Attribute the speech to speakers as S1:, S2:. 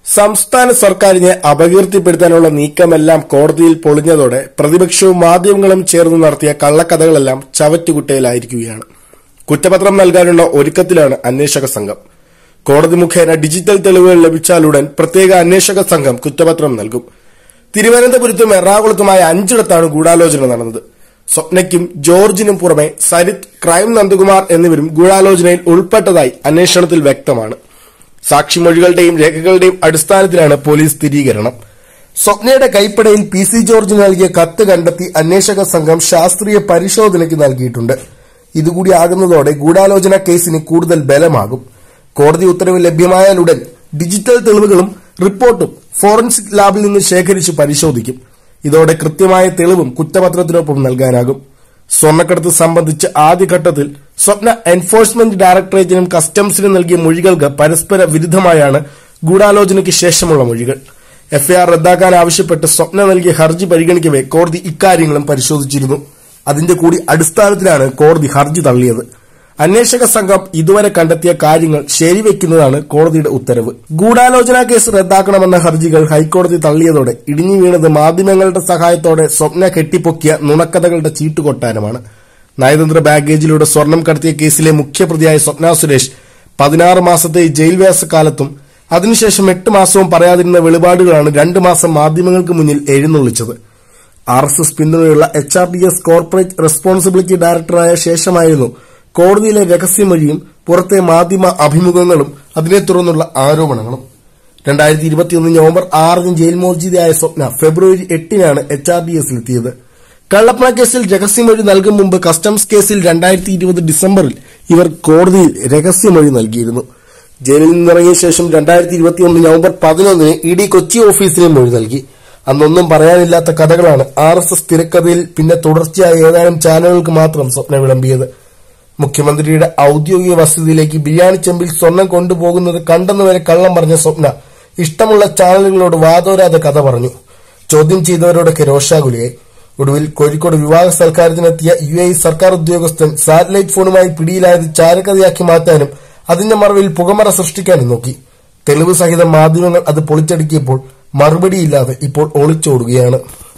S1: സംസ്ഥാന സർക്കാരിനെ അപകീർത്തിപ്പെടുത്താനുള്ള നീക്കമെല്ലാം കോടതിയിൽ പൊളിഞ്ഞതോടെ പ്രതിപക്ഷവും മാധ്യമങ്ങളും ചേർന്ന് നടത്തിയ കള്ളക്കഥകളെല്ലാം ചവറ്റുകുട്ടയിലായിരിക്കുകയാണ് കുറ്റപത്രം നൽകാനുള്ള ഒരുക്കത്തിലാണ് അന്വേഷക സംഘം കോടതി മുഖേന ഡിജിറ്റൽ തെളിവുകൾ ലഭിച്ചാലുടൻ പ്രത്യേക അന്വേഷക സംഘം കുറ്റപത്രം നൽകും തിരുവനന്തപുരത്തും എറണാകുളത്തുമായ അഞ്ചിടത്താണ് ഗൂഢാലോചന നടന്നത് സ്വപ്നയ്ക്കും ജോർജിനും പുറമെ സരിത് ക്രൈം നന്ദകുമാർ എന്നിവരും ഗൂഢാലോചനയിൽ ഉൾപ്പെട്ടതായി അന്വേഷണത്തിൽ വ്യക്തമാണ് സാക്ഷിമൊഴികളുടെയും രേഖകളുടെയും അടിസ്ഥാനത്തിലാണ് പോലീസ് സ്ഥിരീകരണം സ്വപ്നയുടെ കൈപ്പടയിൽ പി സി ജോർജ് നൽകിയ കത്ത് കണ്ടെത്തി അന്വേഷക സംഘം ശാസ്ത്രീയ പരിശോധനയ്ക്ക് നൽകിയിട്ടുണ്ട് ഇതുകൂടി ആകുന്നതോടെ ഗൂഢാലോചന കേസിന് കൂടുതൽ ബലമാകും കോടതി ഉത്തരവ് ലഭ്യമായാലുടൻ ഡിജിറ്റൽ തെളിവുകളും റിപ്പോർട്ടും ഫോറൻസിക് ലാബിൽ നിന്ന് ശേഖരിച്ച് പരിശോധിക്കും ഇതോടെ കൃത്യമായ തെളിവും കുറ്റപത്രത്തിനൊപ്പം നൽകാനാകും സ്വർണ്ണക്കടത്ത് സംബന്ധിച്ച് ആദ്യഘട്ടത്തിൽ സ്വപ്ന എൻഫോഴ്സ്മെന്റ് ഡയറക്ടറേറ്റിനും കസ്റ്റംസിനും നൽകിയ മൊഴികൾക്ക് പരസ്പര വിരുദ്ധമായാണ് ഗൂഢാലോചനയ്ക്ക് ശേഷമുള്ള മൊഴികൾ എഫ്ഐആർ റദ്ദാക്കാൻ ആവശ്യപ്പെട്ട് സ്വപ്ന നൽകിയ ഹർജി പരിഗണിക്കവേ കോടതി ഇക്കാര്യങ്ങളും പരിശോധിച്ചിരുന്നു അതിന്റെ കൂടി അടിസ്ഥാനത്തിലാണ് കോടതി ഹർജി തള്ളിയത് അന്വേഷക സംഘം ഇതുവരെ കണ്ടെത്തിയ കാര്യങ്ങൾ ശരിവെക്കുന്നതാണ് കോടതിയുടെ ഉത്തരവ് ഗൂഢാലോചനാ കേസ് റദ്ദാക്കണമെന്ന ഹർജികൾ ഹൈക്കോടതി തള്ളിയതോടെ ഇടിഞ്ഞു വീണത് മാധ്യമങ്ങളുടെ സഹായത്തോടെ സ്വപ്ന കെട്ടിപ്പൊക്കിയ നുണക്കഥകളുടെ ചീട്ടുകൊട്ടാരമാണ് നയതന്ത്ര ബാഗേജിലൂടെ സ്വർണം കടത്തിയ കേസിലെ മുഖ്യപ്രതിയായ സ്വപ്ന സുരേഷ് പതിനാറ് മാസത്തെ ജയിൽവാസ കാലത്തും അതിനുശേഷം എട്ട് മാസവും പറയാതിരുന്ന വെളിപാടുകളാണ് രണ്ടു മാസം മാധ്യമങ്ങൾക്ക് മുന്നിൽ എഴുന്നള്ളിച്ചത് ആർ എസ് എസ് പിന്തുണയുള്ള H R D S corporate responsibility ഡയറക്ടറായ ശേഷമായിരുന്നു കോടതിയിലെ രഹസ്യമൊഴിയും പുറത്തെ മാധ്യമ അഭിമുഖങ്ങളും അതിനെ തുടർന്നുള്ള ആരോപണങ്ങളും രണ്ടായിരത്തി ഇരുപത്തിയൊന്ന് നവംബർ ആറിന് ജയിൽ മോചിതയായ സ്വപ്ന ഫെബ്രുവരി എട്ടിനാണ് എച്ച് ആർ ഡി എസിലെത്തിയത് കള്ളപ്പണ കേസിൽ രഹസ്യമൊഴി നൽകും മുമ്പ് കസ്റ്റംസ് കേസിൽ രണ്ടായിരത്തി ഇരുപത് ഡിസംബറിൽ ഇവർ കോടതിയിൽ രഹസ്യമൊഴി നൽകിയിരുന്നു ജയിലിൽ നിന്നിറങ്ങിയ ശേഷം രണ്ടായിരത്തി ഇരുപത്തിയൊന്ന് നവംബർ പതിനൊന്നിന് ഇ ഡി കൊച്ചി ഓഫീസിന് മൊഴി നൽകി അന്നൊന്നും പറയാനില്ലാത്ത കഥകളാണ് ആർ എസ് എസ് തിരക്കഥയിൽ പിന്നെ തുടർച്ചയായ ഏതാനും ചാനലുകൾക്ക് മാത്രം സ്വപ്ന വിളമ്പിയത് മുഖ്യമന്ത്രിയുടെ ഔദ്യോഗിക വസതിയിലേക്ക് ബിരിയാണി ചെമ്പിൽ സ്വർണം കൊണ്ടുപോകുന്നത് കണ്ടെന്നുവരെ കള്ളം പറഞ്ഞ സ്വപ്ന ഇഷ്ടമുള്ള ചാനലുകളോട് വാതോരാതെ കഥ പറഞ്ഞു ചോദ്യം ചെയ്തവരോടൊക്കെ രോഷാകുലിയായി ഒടുവിൽ കോഴിക്കോട് വിവാഹ സൽക്കാരത്തിനെത്തിയ യു എ സർക്കാർ ഉദ്യോഗസ്ഥൻ സാറ്റലൈറ്റ് ഫോണുമായി പിടിയിലായത് ചാരക്കഥയാക്കി മാറ്റാനും അതിന്റെ മറവിൽ പുകമറ സൃഷ്ടിക്കാനും നോക്കി തെളിവ് സഹിതം മാധ്യമങ്ങൾ അത് പൊളിച്ചടുക്കിയപ്പോൾ മറുപടിയില്ലാതെ ഇപ്പോൾ ഒളിച്ചോടുകയാണ്